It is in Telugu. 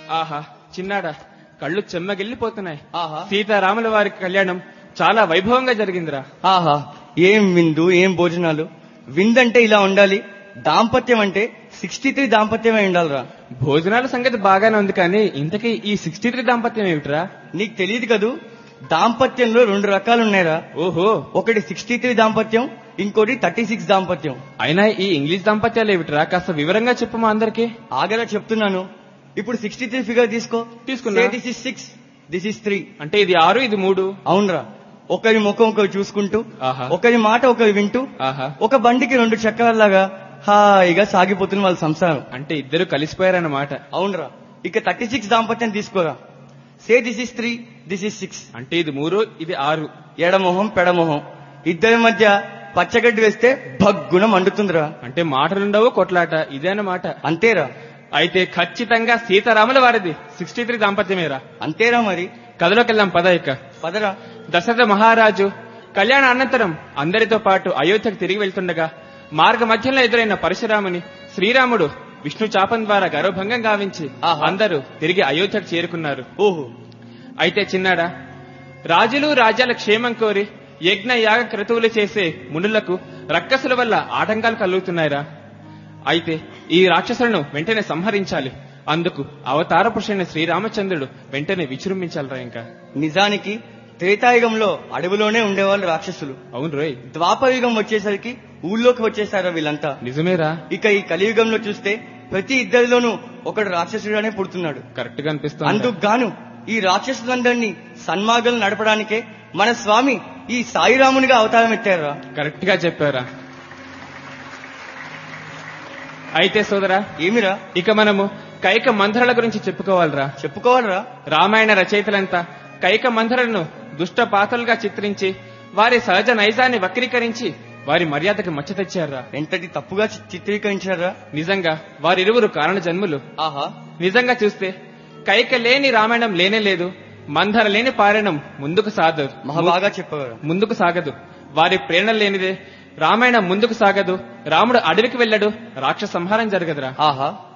ఆహా చిన్నాడా కళ్ళు చెమ్మగిల్లిపోతున్నాయి ఆహా సీతారాముల వారి కళ్యాణం చాలా వైభవంగా జరిగిందిరా ఆహా ఏం విందు ఏం భోజనాలు విందంటే ఇలా ఉండాలి దాంపత్యం అంటే సిక్స్టీ త్రీ దాంపత్యమే ఉండాలిరా భోజనాల సంగతి బాగానే ఉంది కానీ ఇంతకీ ఈ సిక్స్టీ త్రీ దాంపత్యం ఏమిట్రా నీకు తెలియదు కదూ దాంపత్యంలో రెండు రకాలు ఉన్నాయిరా ఓహో ఒకటి సిక్స్టీ త్రీ దాంపత్యం ఇంకోటి థర్టీ సిక్స్ దాంపత్యం అయినా ఈ ఇంగ్లీష్ దాంపత్యాలు ఏమిట్రా కాస్త వివరంగా చెప్పమా అందరికి ఆగరా చెప్తున్నాను ఇప్పుడు సిక్స్టీ త్రీ ఫిగర్ తీసుకో తీసుకున్నా. This is six this is three అంటే ఇది ఆరు ఇది మూడు అవునరా ఒకరి ముఖం ఒకరు చూసుకుంటూ ఆహా ఒకరి మాట ఒకరు వింటూ ఆహా ఒక బండికి రెండు చక్రాల్లాగా హాయిగా సాగిపోతుంది వాళ్ళ సంసారం అంటే ఇద్దరు కలిసిపోయారన్నమాట అవునరా ఇక థర్టీ సిక్స్ దాంపత్యం తీసుకోరా say this is three this is six అంటే ఇది మూడు ఇది ఆరు ఎడమొహం పెడమొహం ఇద్దరి మధ్య పచ్చగడ్డి వేస్తే భగ్గున మండుతుందిరా అంటే మాటలుండవు కొట్లాట ఇదేనమాట అంతేరా అయితే ఖచ్చితంగా సీతారాముల వారిది సిక్స్టీ త్రీ దాంపత్యమేరా అంతేరా మరి కథలోకి వెళ్దాం పద ఇక పదరా దశరథ మహారాజు కళ్యాణ అనంతరం అందరితో పాటు అయోధ్యకు తిరిగి వెళ్తుండగా మార్గ మధ్యంలో ఎదురైన పరశురాముని శ్రీరాముడు విష్ణు చాపం ద్వారా గర్వభంగం గావించి ఆహా. అందరూ తిరిగి అయోధ్యకు చేరుకున్నారు ఓహో అయితే చిన్నాడా రాజులు రాజ్యాల క్షేమం కోరి యజ్ఞ యాగ క్రతువులు చేసే మునులకు రక్కసుల వల్ల ఆటంకాలు కలుగుతున్నాయిరా అయితే ఈ రాక్షసులను వెంటనే సంహరించాలి అందుకు అవతార పురుషుడైన శ్రీరామచంద్రుడు వెంటనే విజృంభించాలిరా ఇంకా నిజానికి త్రేతాయుగంలో అడవిలోనే ఉండేవాళ్ళు రాక్షసులు అవును రోయ్ ద్వాపరయుగం వచ్చేసరికి ఊళ్ళోకి వచ్చేసారా వీళ్ళంతా నిజమేరా ఇక ఈ కలియుగంలో చూస్తే ప్రతి ఇద్దరిలోనూ ఒకడు రాక్షసుడుగానే పుడుతున్నాడు కరెక్ట్ గా అనిపిస్తుంది అందుకు గాను ఈ రాక్షసులందరినీ సన్మార్గం నడపడానికే మన స్వామి ఈ సాయిరామునిగా అవతారం ఎత్తారా కరెక్ట్ గా చెప్పారా అయితే సోదరా ఏమిరా ఇక మనము కైక మంత్రాల గురించి చెప్పుకోవాలిరా చెప్పుకోవాలరా రామాయణ రచయితలంతా కైక మంత్రలను దుష్ట పాత్రలుగా చిత్రించి వారి సహజ నైజాన్ని వక్రీకరించి వారి మర్యాదకు మచ్చ తెచ్చారా ఎంతటి తప్పుగా చి- చిత్రీకరించారా నిజంగా వారిరువురు కారణ జన్ములు ఆహా నిజంగా చూస్తే కైక లేని రామాయణం లేనే లేదు మంధర లేని పారాయణం ముందుకు సాగదు మహా బాగా చెప్పగలరు ముందుకు సాగదు వారి ప్రేరణ లేనిదే రామాయణం ముందుకు సాగదు రాముడు అడవికి వెళ్ళడు రాక్షస సంహారం జరగదురా ఆహా